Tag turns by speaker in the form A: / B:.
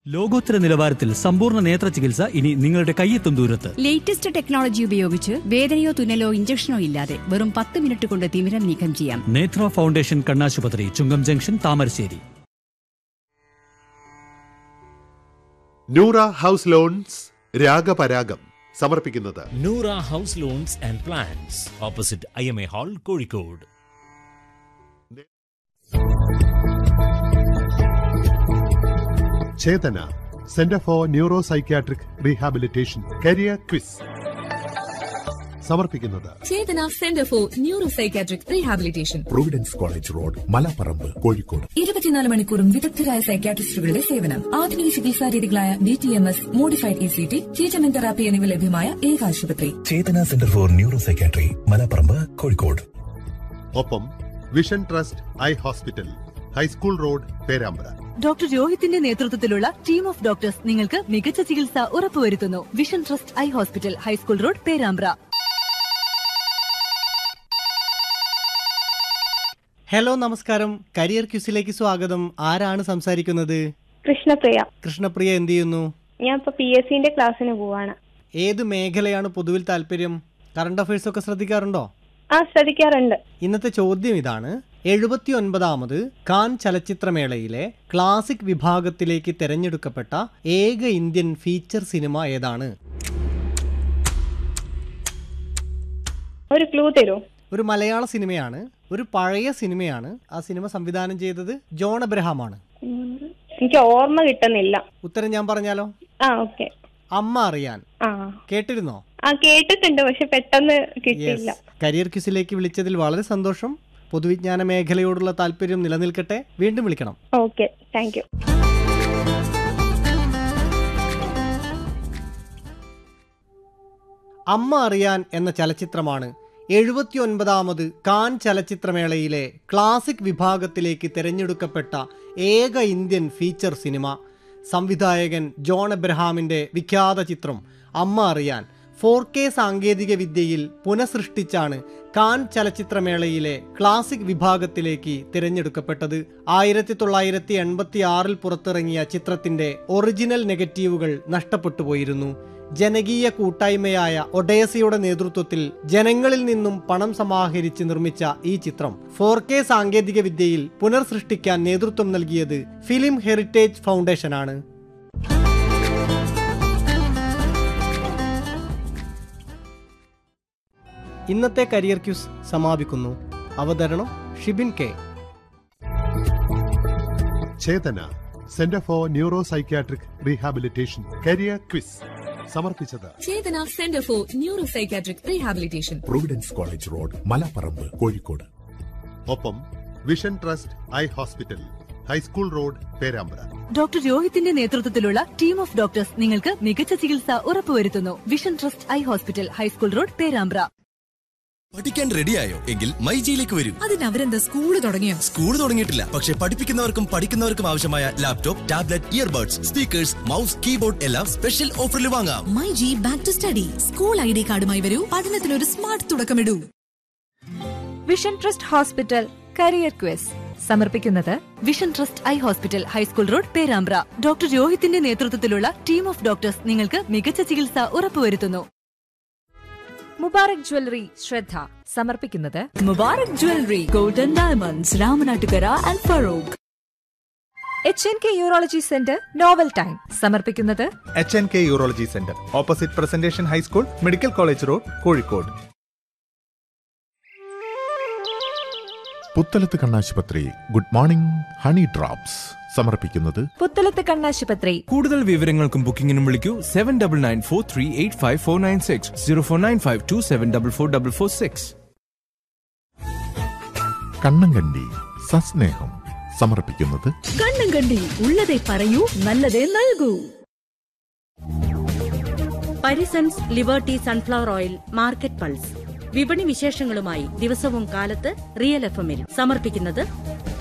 A: ലോകോത്തര നിലവാരത്തിൽ സമ്പൂർണ്ണ നേത്ര ചികിത്സ ഇനി നിങ്ങളുടെ കയ്യെത്തും ദൂരത്ത്
B: ലേറ്റസ്റ്റ് ടെക്നോളജി ഉപയോഗിച്ച് വേദനയോ തുന്നലോ ഇഞ്ചക്ഷനോ ഇല്ലാതെ വെറും പത്ത് മിനിറ്റ് കൊണ്ട് തിമിരം നീക്കം ചെയ്യാം
A: നേത്ര ഫൗണ്ടേഷൻ കണ്ണാശുപത്രി Chungam junction Thamarassery
C: Noora house loans രാഗപരാഗം സമർപ്പിക്കുന്നത്
D: Noora house loans and plans opposite I M A hall Kozhikode
C: Chetana centre for neuro psychiatric rehabilitation career quiz സമർപ്പിക്കുന്നത്
E: Chetana centre for neuro psychiatric rehabilitation
F: providence college road Malaparamba Kozhikode
E: ഇരുപത്തിനാല് മണിക്കൂറും വിദഗ്ധരായ സൈക്കാട്രിസ്റ്റുകളുടെ സേവനം ആധുനിക ചികിത്സാ രീതികളായ D T M S modified E C T treatment therapy എന്നിവ ലഭ്യമായ ഏക ആശുപത്രി
F: Chetana centre for neuro psychiatry Malaparamba Kozhikode
C: ഒപ്പം vision trust eye hospital high school road Perambra
G: doctor രോഹിത്തിന്റെ നേതൃത്വത്തിലുള്ള ടീം ഓഫ് ഡോക്ടേഴ്സ് നിങ്ങൾക്ക് മികച്ച ചികിത്സ ഉറപ്പുവരുത്തുന്നു vision trust eye hospital high school road Perambra
H: hello നമസ്കാരം കരിയർ ക്യൂസിലേക്ക് സ്വാഗതം ആരാണ് സംസാരിക്കുന്നത്
I: കൃഷ്ണപ്രിയ
H: കൃഷ്ണപ്രിയ എന്ത് ചെയ്യുന്നു
I: ഞാൻ ഇപ്പൊ പി എസ് സിന്റെ ക്ലാസ്സിന് പോവാണ്
H: ഏത് മേഖലയാണ് പൊതുവിൽ താല്പര്യം കറണ്ട് അഫയേഴ്സ് ഒക്കെ ശ്രദ്ധിക്കാറുണ്ടോ
I: ആ ശ്രദ്ധിക്കാറുണ്ട്
H: ഇന്നത്തെ ചോദ്യം ഇതാണ് എഴുപത്തി ഒൻപതാമത് കാൻ ചലച്ചിത്രമേളയിലെ ക്ലാസിക് വിഭാഗത്തിലേക്ക് തെരഞ്ഞെടുക്കപ്പെട്ട ഏക ഇന്ത്യൻ ഫീച്ചർ സിനിമ ഏതാണ്
I: ഒരു ക്ലൂ തരൂ
H: ഒരു മലയാള സിനിമയാണ് ഒരു പഴയ സിനിമയാണ് ആ സിനിമ സംവിധാനം ചെയ്തത് ജോൺ അബ്രഹാമാണ്
I: ഉം, എനിക്ക് ഓർമ്മ കിട്ടുന്നില്ല
H: ഉത്തരം ഞാൻ പറഞ്ഞാലോ
I: ആ ഓക്കെ
H: അമ്മ അറിയാൻ
I: ആ
H: കേട്ടിരുന്നോ
I: ആ കേട്ടിട്ടുണ്ട് പക്ഷെ പെട്ടെന്ന് കിട്ടിയില്ല
H: കരിയർ ക്വിസിലേക്ക് വിളിച്ചതിൽ വളരെ സന്തോഷം പൊതുവിജ്ഞാന മേഖലയോടുള്ള താല്പര്യം നിലനിൽക്കട്ടെ വീണ്ടും വിളിക്കണം
I: ഓക്കെ താങ്ക് യു
H: അമ്മ അറിയാൻ എന്ന ചലച്ചിത്രമാണ് എഴുപത്തിയൊൻപതാമത് കാൻ ചലച്ചിത്രമേളയിലെ ക്ലാസിക് വിഭാഗത്തിലേക്ക് തിരഞ്ഞെടുക്കപ്പെട്ട ഏക ഇന്ത്യൻ ഫീച്ചർ സിനിമ സംവിധായകൻ ജോൺ എബ്രഹാമിൻ്റെ വിഖ്യാത ചിത്രം അമ്മ അറിയാൻ ഫോർ കെ സാങ്കേതിക വിദ്യയിൽ പുനഃസൃഷ്ടിച്ചാണ് കാൻ ചലച്ചിത്രമേളയിലെ ക്ലാസിക് വിഭാഗത്തിലേക്ക് തിരഞ്ഞെടുക്കപ്പെട്ടത് ആയിരത്തി തൊള്ളായിരത്തി എൺപത്തി ആറിൽ പുറത്തിറങ്ങിയ ചിത്രത്തിന്റെ ഒറിജിനൽ നെഗറ്റീവുകൾ നഷ്ടപ്പെട്ടു പോയിരുന്നു ജനകീയ കൂട്ടായ്മയായ ഒഡേസയുടെ നേതൃത്വത്തിൽ ജനങ്ങളിൽ നിന്നും പണം സമാഹരിച്ച് നിർമ്മിച്ച ഈ ചിത്രം ഫോർ കെ സാങ്കേതിക വിദ്യയിൽ പുനർസൃഷ്ടിക്കാൻ നേതൃത്വം നൽകിയത് ഫിലിം ഹെറിറ്റേജ് ഫൗണ്ടേഷനാണ് ഇന്നത്തെ കരിയർ ക്യൂസ് സമാപിക്കുന്നു അവതരണം Shibin K
C: Chetana centre for neuro psychiatric rehabilitation career quiz സമർപ്പിച്ചത്
E: Chetana centre for neuro psychiatric rehabilitation
F: providence college road Malaparamba Kozhikode
C: ഒപ്പം vision trust eye hospital high school road Perambra
G: doctor രോഹിത്തിന്റെ നേതൃത്വത്തിലുള്ള ടീം ഓഫ് ഡോക്ടേഴ്സ് നിങ്ങൾക്ക് മികച്ച ചികിത്സ ഉറപ്പുവരുത്തുന്നു vision trust eye hospital high school road Perambra
J: പഠിക്കാൻ റെഡിയായോ എങ്കിൽ മൈജിയിലേക്ക് വരൂ
E: അതിന് അവരെന്താ സ്കൂള് തുടങ്ങിയോ
J: സ്കൂൾ തുടങ്ങിയിട്ടില്ല പക്ഷെ പഠിപ്പിക്കുന്നവർക്കും പഠിക്കുന്നവർക്കും ആവശ്യമായ laptop tablet earbuds speakers mouse keyboard എല്ലാം സ്പെഷ്യൽ ഓഫറിൽ വാങ്ങാം
E: my G back to study school I D കാർഡുമായി വരൂ പഠനത്തിനൊരു സ്മാർട്ട് തുടക്കമിടൂ
K: vision trust hospital career quiz സമർപ്പിക്കുന്നത്
G: vision trust eye hospital high school road Perambra doctor രോഹിത്തിന്റെ നേതൃത്വത്തിലുള്ള ടീം ഓഫ് ഡോക്ടേഴ്സ് നിങ്ങൾക്ക് മികച്ച ചികിത്സ ഉറപ്പുവരുത്തുന്നു
K: മുബാറക് ജ്വല്ലറി ശ്രദ്ധ സമർപ്പിക്കുന്നത്
G: Mubarak jewellery golden diamonds Ramanattukara and Farook
K: H N K urology centre novel time സമർപ്പിക്കുന്നത്
L: H N K urology centre opposite presentation high school medical college road Kozhikode
F: പുത്തലത്ത് കണ്ണാശുപത്രി ഗുഡ് മോർണിംഗ് ഹണി ഡ്രോപ്സ് സമർപ്പിക്കുന്നത്
K: പുത്തലത്ത് കണ്ണാശുപത്രി
M: കൂടുതൽ വിവരങ്ങൾക്കും ബുക്കിംഗിനും വിളിക്കൂ seven double nine four three eight five four nine six zero four nine five two seven double four double four six
F: Kannankandi സസ്നേഹം സമർപ്പിക്കുന്നത്
G: കണ്ണും കണ്ടി ഉള്ളതേ പറയൂ നല്ലതേ നൽകൂ
N: Parisons liberty sunflower oil market pulse വിപണി വിശേഷങ്ങളുമായി ദിവസവും കാലത്ത് റിയൽ എഫ് എമ്മിൽ സമർപ്പിക്കുന്നത്